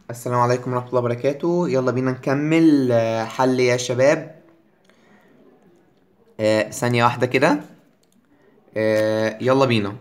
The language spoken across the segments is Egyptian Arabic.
السلام عليكم ورحمة الله وبركاته يلا بينا نكمل آه، حل يا شباب آه، ثانية واحدة كده آه، يلا بينا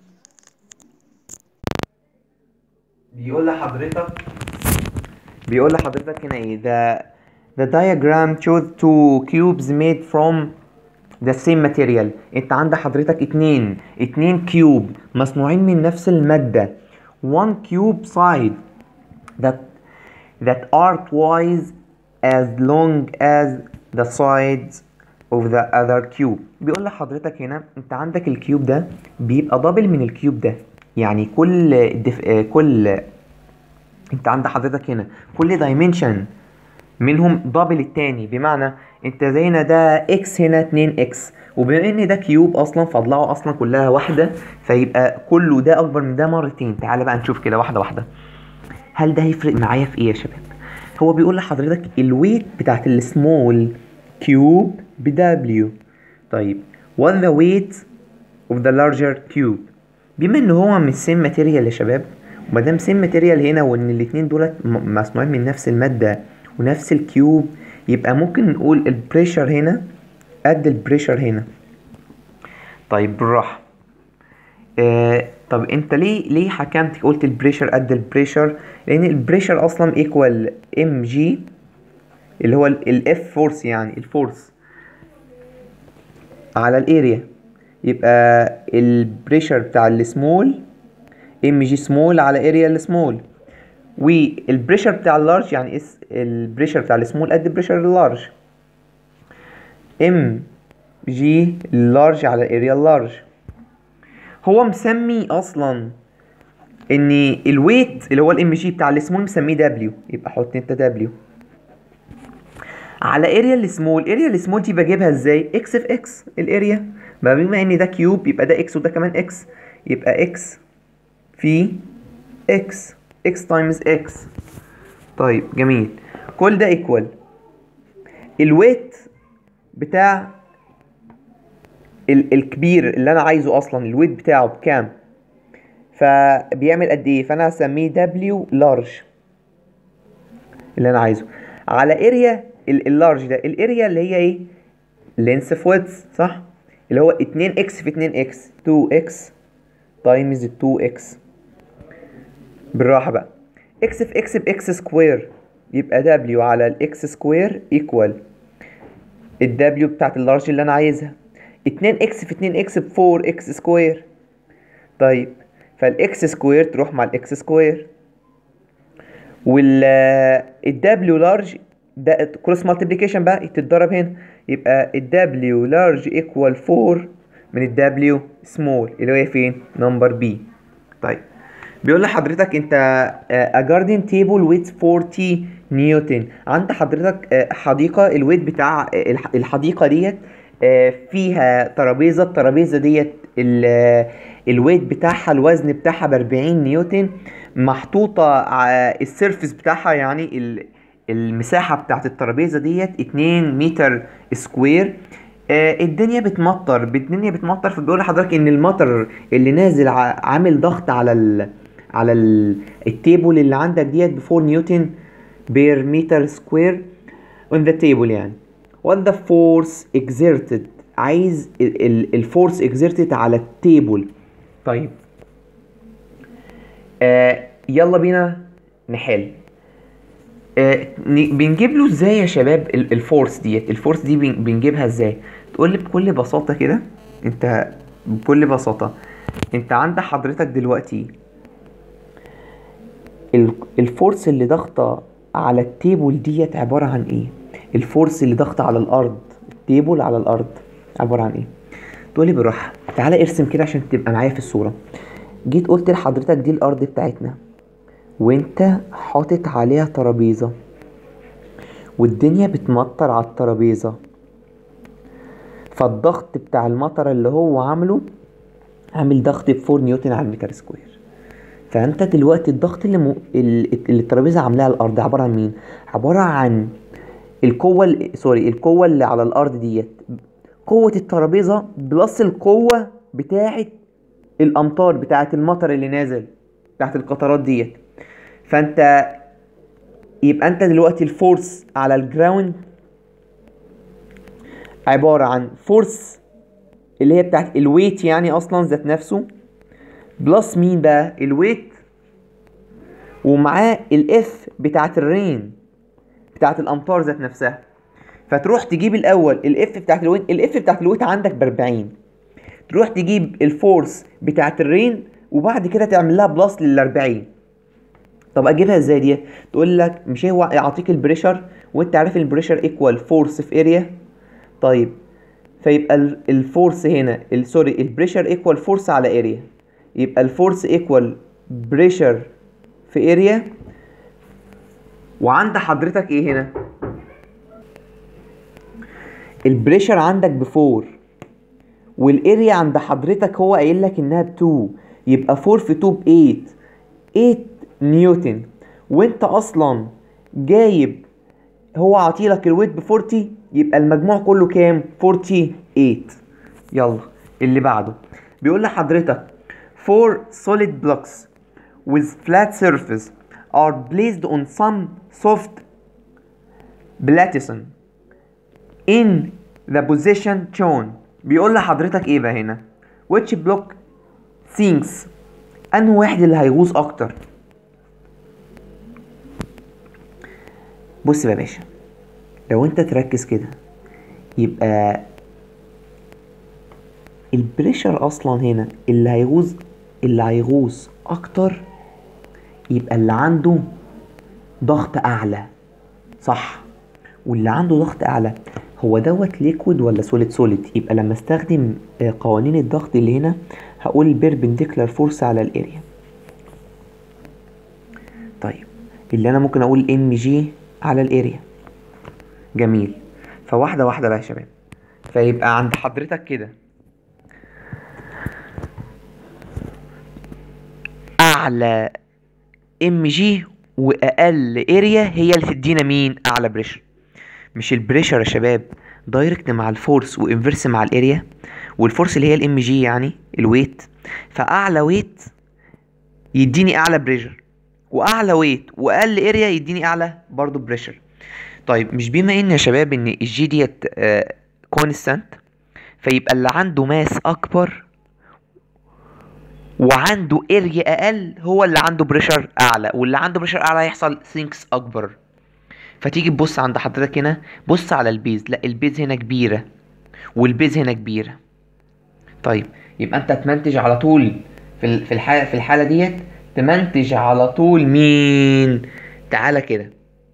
بيقول لحضرتك بيقول لحضرتك هنا ايه the the diagram shows two cubes made from the same material انت عندك حضرتك اتنين اتنين كيوب مصنوعين من نفس المادة one cube side that that are twice as long as the sides of the other cube بيقول لحضرتك هنا انت عندك الكيوب ده بيبقى دبل من الكيوب ده يعني كل دف... آه، كل انت عند حضرتك هنا كل دايمنشن منهم دبل التاني بمعنى انت زي هنا ده اكس هنا 2 اكس وبما ان ده كيوب اصلا فاضلاعه اصلا كلها واحده فيبقى كله ده اكبر من ده مرتين تعالى بقى نشوف كده واحده واحده هل ده هيفرق معايا في ايه يا شباب هو بيقول لحضرتك الويت بتاعت السمول كيوب ب W طيب what the weight of the larger cube بما ان هو من سيم ماتيريال يا شباب وما دام سيم ماتيريال هنا وان الاتنين دولت م- مصنوعين من نفس الماده ونفس الكيوب يبقى ممكن نقول البريشر هنا قد البريشر هنا طيب بالراحه آه طب انت ليه ليه حكمت قلت البريشر قد البريشر لان البريشر اصلا ايكوال ام جي اللي هو الاف فورس يعني الفورس على الاريا يبقى البريشر بتاع السمول ام جي سمول على اريا السمول والبريشر بتاع اللارج يعني اس البريشر بتاع السمول قد بريشر اللارج ام جي اللارج على اريا اللارج هو مسمي اصلا ان الويت اللي هو الام جي بتاع السمول مسميه دبليو يبقى حط انت دبليو على اريا السمول اريا السمول دي بجيبها ازاي اكس في اكس الاريا ما بما ان ده كيوب يبقى ده اكس وده كمان اكس يبقى اكس في اكس اكس تايمز اكس طيب جميل كل ده ايكوال الويت بتاع ال الكبير اللي انا عايزه اصلا الويت بتاعه بكام فبيعمل قد ايه فانا هسميه دبليو لارج اللي انا عايزه على اريا اللارج ده الاريا اللي هي ايه لينس في ويدث صح اللي هو 2 اكس في 2 اكس 2 اكس تايمز 2 اكس بالراحه بقى اكس في اكس باكس سكوير يبقى دبليو على الاكس سكوير ايكوال الدبليو بتاعت اللارج اللي انا عايزها 2 اكس في 2 اكس ب 4 اكس سكوير طيب فالاكس سكوير تروح مع الاكس سكوير وال الدبليو لارج ده كروس مالتيبليكيشن بقى تتضرب هنا يبقى الدبليو لارج ايكوال 4 من الدبليو سمول اللي هي فين نمبر بي طيب بيقول لحضرتك انت a garden table with 40 نيوتن عند حضرتك آه، حديقة الويت بتاع آه، الح- الحديقة ديت آه، فيها ترابيزة الترابيزة ديت ال- آه، الويت بتاعها الوزن بتاعها ب 40 نيوتن محطوطة ع- السيرفس بتاعها يعني ال- المساحة بتاعت الترابيزة ديت 2 متر سكوير آه، الدنيا بتمطر الدنيا بتمطر فبيقول لحضرتك ان المطر اللي نازل ع- عامل ضغط على ال على ال التيبل اللي عندك ديت ب 4 نيوتن بير متر سكوير on the table يعني what the force exerted عايز الفورس exerted على التيبل طيب آه يلا بينا نحل آه ن- بنجيب له ازاي يا شباب ال- الفورس ديت الفورس دي بن- بنجيبها ازاي تقول لي بكل بساطة كده انت بكل بساطة انت عندك حضرتك دلوقتي ال- الفورس اللي ضاغطة على التيبل ديت عبارة عن ايه الفورس اللي ضاغطة على الارض التيبل على الارض عبارة عن ايه تقولي بالراحة تعالى ارسم كده عشان تبقى معايا في الصورة جيت قلت لحضرتك دي الارض بتاعتنا وانت حاطط عليها ترابيزة والدنيا بتمطر على الترابيزة فالضغط بتاع المطر اللي هو عامله عامل ضغط ب 4 نيوتن على المتر سكوير فانت دلوقتي الضغط اللي م... اللي اللي الترابيزه عاملاها على الارض عباره عن مين عباره عن القوه ال- سوري القوه اللي على الارض ديت قوه الترابيزه بلس القوه بتاعه الامطار بتاعه المطر اللي نازل بتاعت القطرات ديت فانت يبقى انت دلوقتي الفورس على الجراوند عبارة عن فورس اللي هي بتاعت الويت يعني اصلا ذات نفسه بلس مين بقى الويت ومعاه الاف بتاعت الرين بتاعت الامطار ذات نفسها فتروح تجيب الاول الاف بتاعت الويت الاف بتاعت الويت عندك ب 40 تروح تجيب الفورس بتاعت الرين وبعد كده تعمل لها بلس لل 40 طب اجيبها ازاي دي تقول لك مش هو يعطيك البريشر وانت عارف البريشر ايكوال فورس في اريا طيب فيبقى ال- الفورس هنا ال- سوري البريشر ايكوال فورس على اريا يبقى الفورس ايكوال بريشر في اريا وعند حضرتك ايه هنا البريشر عندك بفور والاريا عند حضرتك هو قايل لك انها ب 2 يبقى 4 في 2 ب 8 8 نيوتن وانت اصلا جايب هو عاطيلك الويت ب 40 يبقى المجموع كله كام 48 يلا اللي بعده بيقول لحضرتك four solid blocks with flat surface are placed on some soft plateau in the position shown بيقول لحضرتك ايه بقى هنا which block sinks انه واحد اللي هيغوص اكتر بص بقى يا باشا لو انت تركز كده يبقى البريشر اصلا هنا اللي هيغوص اللي هيغوص اكتر يبقى اللي عنده ضغط اعلى صح واللي عنده ضغط اعلى هو دوت ليكويد ولا سوليد سوليد يبقى لما استخدم آه، قوانين الضغط اللي هنا هقول بيربنديكولار فورس على الاريا طيب اللي انا ممكن اقول ام جي على الاريا جميل فواحده واحده بقى يا شباب فيبقى عند حضرتك كده اعلى ام جي واقل اريا هي اللي تدينا مين اعلى بريشر مش البريشر يا شباب دايركت مع الفورس وانفرس مع الاريا والفورس اللي هي الام جي يعني الويت فاعلى ويت يديني اعلى بريشر واعلى ويت واقل اريا يديني اعلى برضو بريشر طيب مش بما ان يا شباب ان الجي ديت كونستانت فيبقى اللي عنده ماس اكبر وعنده اريا اقل هو اللي عنده بريشر اعلى واللي عنده بريشر اعلى هيحصل سينكس اكبر فتيجي تبص عند حضرتك هنا بص على البيز لا البيز هنا كبيره والبيز هنا كبيره طيب يبقى انت تمنتج على طول في ال- في الحاله في الحاله ديت تمنتج على طول مين تعالى كده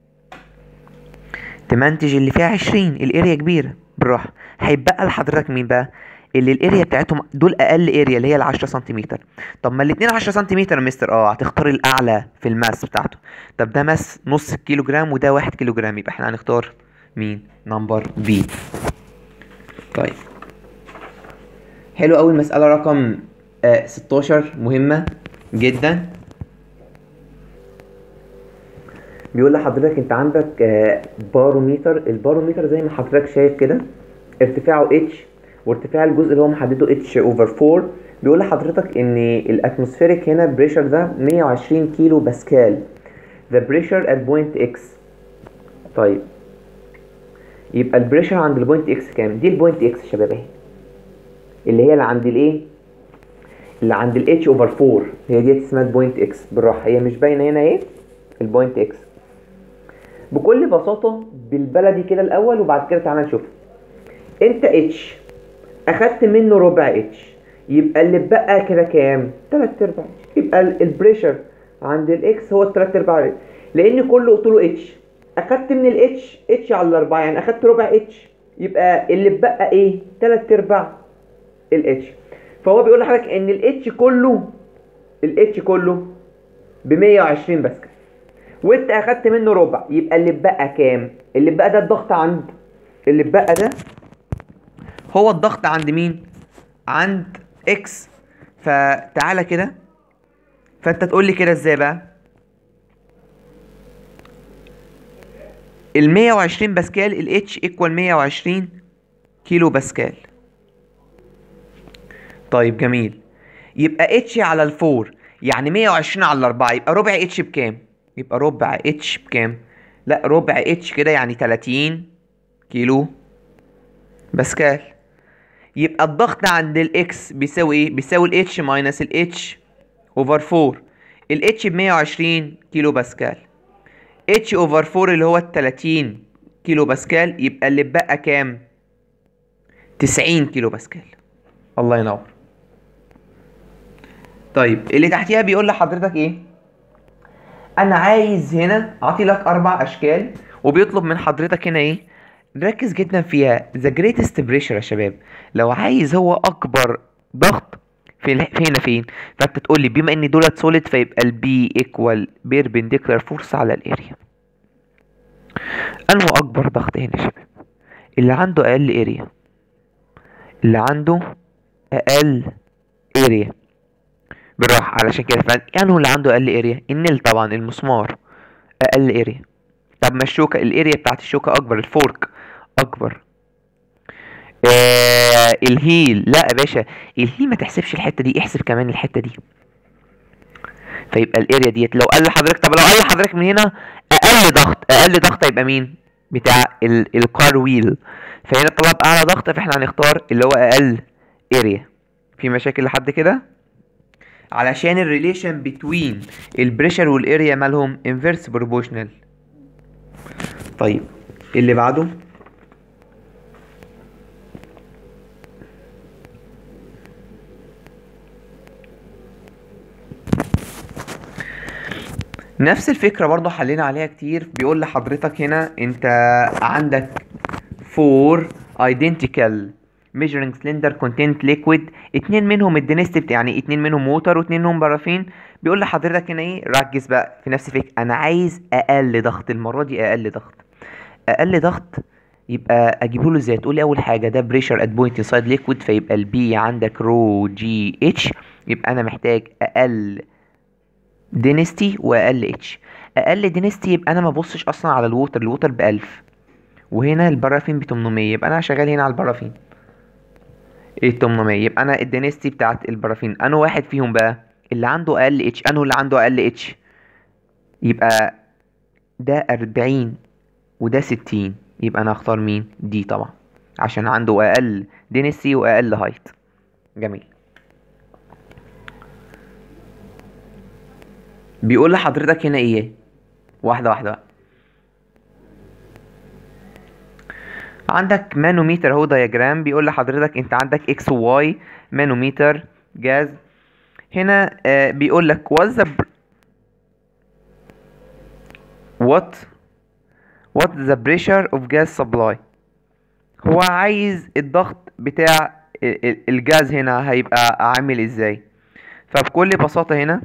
تمنتج اللي فيها 20 الاريا كبيره بالراحه هيبقى لحضرتك مين بقى اللي الاريا بتاعتهم دول اقل اريا اللي هي ال 10 سنتيمتر طب ما الاتنين 10 سنتيمتر يا مستر اه هتختار الاعلى في الماس بتاعته طب ده ماس نص كيلو جرام وده واحد كيلو جرام يبقى احنا هنختار مين نمبر بي طيب حلو قوي المسألة رقم آه 16 مهمة جدا بيقول لحضرتك انت عندك آه باروميتر الباروميتر زي ما حضرتك شايف كده ارتفاعه اتش وارتفاع الجزء اللي هو محدده اتش اوفر 4 بيقول لحضرتك ان الاتموسفيريك هنا بريشر ده 120 كيلو باسكال the pressure at point x طيب يبقى البريشر عند البوينت اكس كام دي البوينت اكس يا شباب اهي اللي هي اللي عند الايه اللي عند الاتش اوفر 4 هي دي اسمها البوينت اكس بالراحه هي مش باينه هنا ايه البوينت اكس بكل بساطه بالبلدي كده الاول وبعد كده تعالى نشوف انت اتش اخدت منه ربع اتش يبقى اللي اتبقى كده كام تلات ارباع اتش يبقى ال- البريشر عند الاكس هو التلات ارباع لان كله قلت له اتش اخدت من الاتش اتش على الاربعه يعني اخدت ربع اتش يبقى اللي اتبقى ايه تلات ارباع الاتش فهو بيقول لحضرتك ان الاتش كله الاتش كله ب 120 باسكال وانت اخدت منه ربع يبقى اللي اتبقى كام اللي اتبقى ده الضغط عند اللي اتبقى ده هو الضغط عند مين عند اكس فتعالى كده فانت تقول لي كده ازاي بقى ال 120 باسكال ال اتش ايكوال 120 كيلو باسكال طيب جميل يبقى اتش على الفور يعني 120 على الأربعة يبقى ربع اتش بكام؟ يبقى ربع اتش بكام؟ لا ربع اتش كده يعني 30 كيلو باسكال يبقى الضغط عند الاكس بيساوي ايه بيساوي الاتش ماينس الاتش اوفر 4 الاتش ب 120 كيلو باسكال اتش اوفر 4 اللي هو ال 30 كيلو باسكال يبقى اللي اتبقى كام 90 كيلو باسكال الله ينور طيب اللي تحتيها بيقول لحضرتك ايه انا عايز هنا اعطي لك اربع اشكال وبيطلب من حضرتك هنا ايه ركز جدا فيها the greatest pressure يا شباب لو عايز هو اكبر ضغط في ال- في هنا فين فانت تقول لي بما ان دولت سوليد فيبقى البي ايكوال بيربنديكولار فورس على الاريا انه اكبر ضغط هنا يا شباب اللي عنده اقل اريا اللي عنده اقل اريا بالراحه علشان كده فان يعني اللي عنده اقل اريا النيل طبعا المسمار اقل اريا طب ما الشوكه الاريا بتاعت الشوكه اكبر الفورك اكبر آه الهيل لا يا باشا الهيل ما تحسبش الحته دي احسب كمان الحته دي فيبقى الاريا ديت لو قال لحضرتك طب لو قال لحضرتك من هنا اقل ضغط اقل ضغط هيبقى مين بتاع ال الكار ويل فهنا طلب اعلى ضغط فاحنا هنختار اللي هو اقل اريا في مشاكل لحد كده علشان الريليشن بتوين البريشر والاريا مالهم انفيرس بروبوشنال طيب اللي بعده نفس الفكرة برضو حلينا عليها كتير بيقول لحضرتك هنا انت عندك فور identical measuring cylinder content liquid اتنين منهم الدنستي بتاع يعني اتنين منهم ووتر واتنين منهم بارافين بيقول لحضرتك هنا ايه ركز بقى في نفس الفكرة انا عايز اقل ضغط المرة دي اقل ضغط اقل ضغط يبقى اجيبه له ازاي تقول لي اول حاجه ده بريشر ات بوينت انسايد ليكويد فيبقى البي عندك رو جي اتش يبقى انا محتاج اقل دينستي واقل اتش اقل دينستي يبقى انا ما ببصش اصلا على الووتر الووتر ب 1000 وهنا البرافين ب 800 يبقى انا شغال هنا على البرافين ايه 800 يبقى انا الدينستي بتاعت البرافين انا واحد فيهم بقى اللي عنده اقل اتش انه اللي عنده اقل اتش يبقى ده 40 وده 60 يبقى انا هختار مين دي طبعا عشان عنده اقل دينستي واقل هايت جميل بيقول لحضرتك هنا ايه واحدة واحدة بقى. عندك مانوميتر اهو دياجرام بيقول لحضرتك انت عندك اكس وواي مانوميتر جاز هنا آه بيقول لك was the br- what what the pressure of gas supply هو عايز الضغط بتاع ال- ال- الجاز هنا هيبقى عامل ازاي فبكل بساطة هنا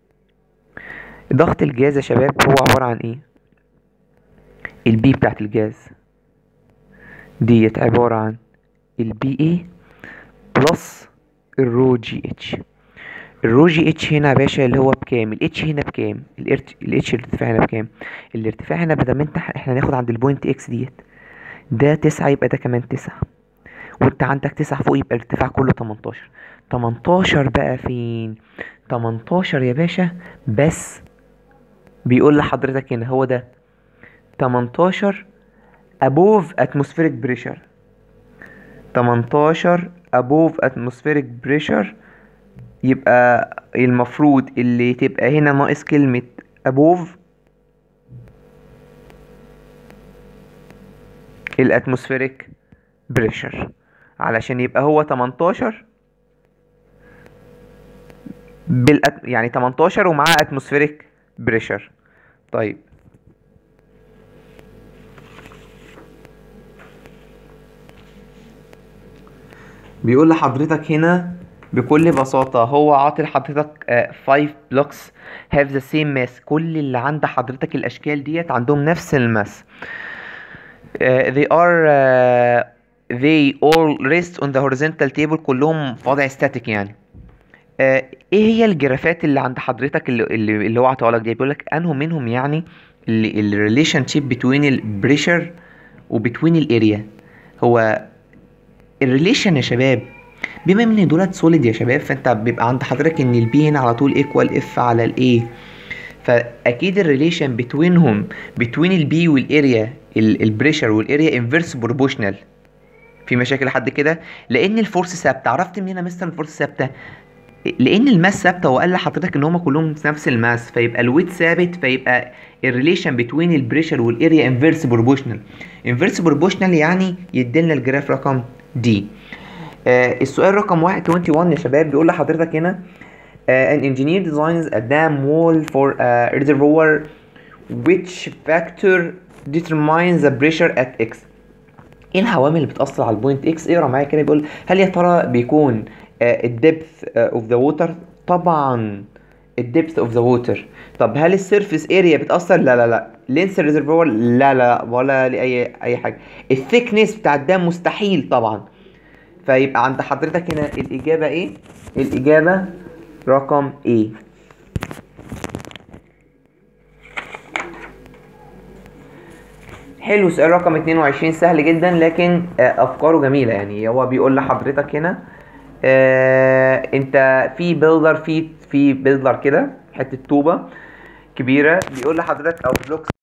ضغط الجاز يا شباب هو عبارة عن ايه البي بتاعت الجاز ديت عبارة عن البي اي بلس الرو جي اتش الرو جي اتش هنا يا باشا اللي هو بكام الاتش هنا بكام الاتش الارتفاع هنا بكام الارتفاع هنا بدل ما انت احنا هناخد عند البوينت اكس ديت ده تسعة يبقى ده كمان تسعة وانت عندك تسعة فوق يبقى الارتفاع كله تمنتاشر تمنتاشر بقى فين تمنتاشر يا باشا بس بيقول لحضرتك هنا هو ده 18 above atmospheric pressure 18 above atmospheric pressure يبقى المفروض اللي تبقى هنا ناقص كلمة above الاتموسفيريك بريشر علشان يبقى هو 18 بالأت... يعني 18 ومعاه اتموسفيريك بريشر طيب بيقول لحضرتك هنا بكل بساطة هو عاطي لحضرتك 5 blocks have the same mass كل اللي عند حضرتك الأشكال ديت عندهم نفس الماس uh, they are uh, they all rest on the horizontal table كلهم في وضع static يعني آه، ايه هي الجرافات اللي عند حضرتك اللي اللي, اللي هو عطاها لك دي بيقول لك انه منهم يعني الريليشن شيب بتوين البريشر وبتوين الاريا هو الريليشن يا شباب بما ان دولت سوليد يا شباب فانت بيبقى عند حضرتك ان البي هنا على طول ايكوال اف على الاي فاكيد الريليشن بتوينهم بتوين البي والاريا البريشر والاريا انفيرس بروبوشنال في مشاكل لحد كده لان الفورس ثابته عرفت منين يا مستر الفورس ثابته لان الماس ثابته وقال لحضرتك ان هما كلهم في نفس الماس فيبقى الويت ثابت فيبقى الريليشن بين البريشر والاريا انفيرس بروبوشنال انفيرس بروبوشنال يعني يديلنا الجراف رقم دي آه السؤال رقم 21 يا شباب بيقول لحضرتك هنا آه an engineer designs a dam wall for a reservoir which factor determines the pressure at x ايه العوامل اللي بتأثر على البوينت اكس اقرا معايا كده بيقول هل يا ترى بيكون الدبث اوف ذا ووتر طبعا الدبث اوف ذا ووتر طب هل السيرفيس اريا بتأثر لا لا لا لينس الريزرفوار لا لا ولا لاي اي حاجه الثيكنس بتاع الدم مستحيل طبعا فيبقى عند حضرتك هنا الاجابه ايه الاجابه رقم ايه حلو سؤال رقم 22 سهل جدا لكن آه، افكاره جميله يعني هو بيقول لحضرتك هنا آه انت في بيلدر في في بيلدر كده حته طوبه كبيره بيقول لحضرتك او بلوكس